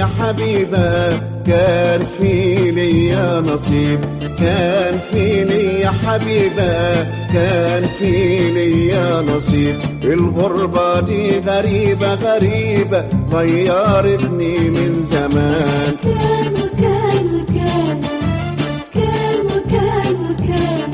حبيبة كان في ليا نصيب كان في ليا حبيبة كان في ليا نصيب الغربة دي غريبة غريبة غيرتني من زمان كان وكان وكان كان وكان وكان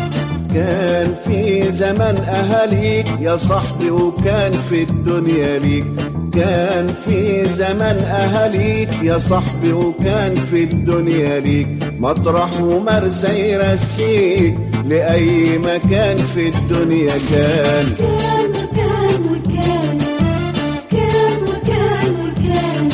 كان في زمن أهاليك يا صاحبي وكان في الدنيا ليك كان في زمن أهاليك يا صاحبي وكان في الدنيا ليك مطرح ومرسى يرسيك لأي مكان في الدنيا كان كان وكان وكان كان وكان وكان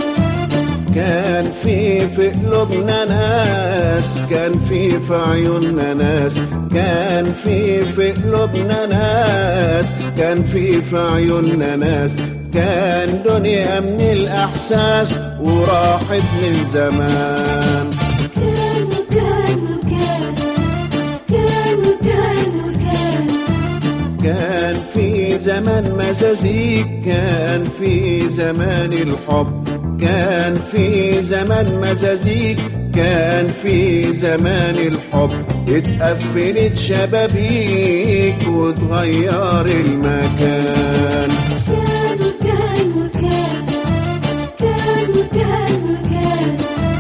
كان في في قلوبنا ناس كان في في عيوننا ناس كان في في قلوبنا ناس كان في في عيوننا ناس كان دنيا من الأحساس وراحت من زمان كان وكان وكان كان وكان وكان كان في زمان مزازيك كان في زمان الحب كان في زمان مزازيك كان في زمان الحب اتقفلت شبابيك وتغير المكان كان وكان وكان كان وكان وكان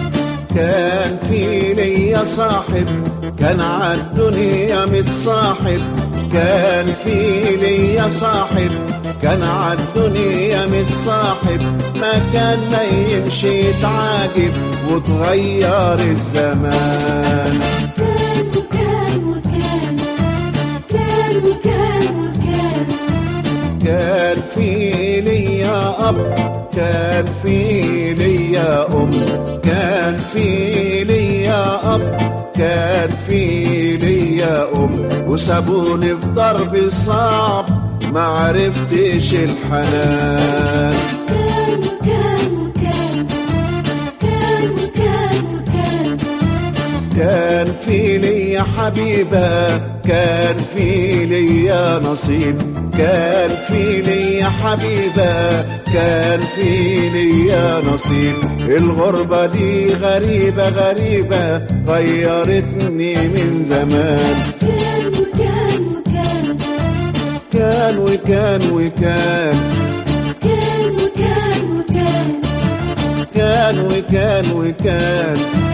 كان في ليا صاحب كان عالدنيا متصاحب كان في ليا صاحب كان عالدنيا متصاحب ما كان ما يمشي يتعاجب وتغير الزمان كان وكان وكان كان وكان وكان كان في ليا أب كان في ليا أم كان في ليا أب كان في ليا أم وسابوني في ضرب صعب ما عرفتش الحنان كان وكان وكان كان وكان وكان كان في ليا حبيبة كان في ليا نصيب كان في ليا حبيبة كان في ليا نصيب الغربة دي غريبة غريبة غيرتني من زمان كان وكان وكان كان وكان وكان كان وكان وكان كان وكان وكان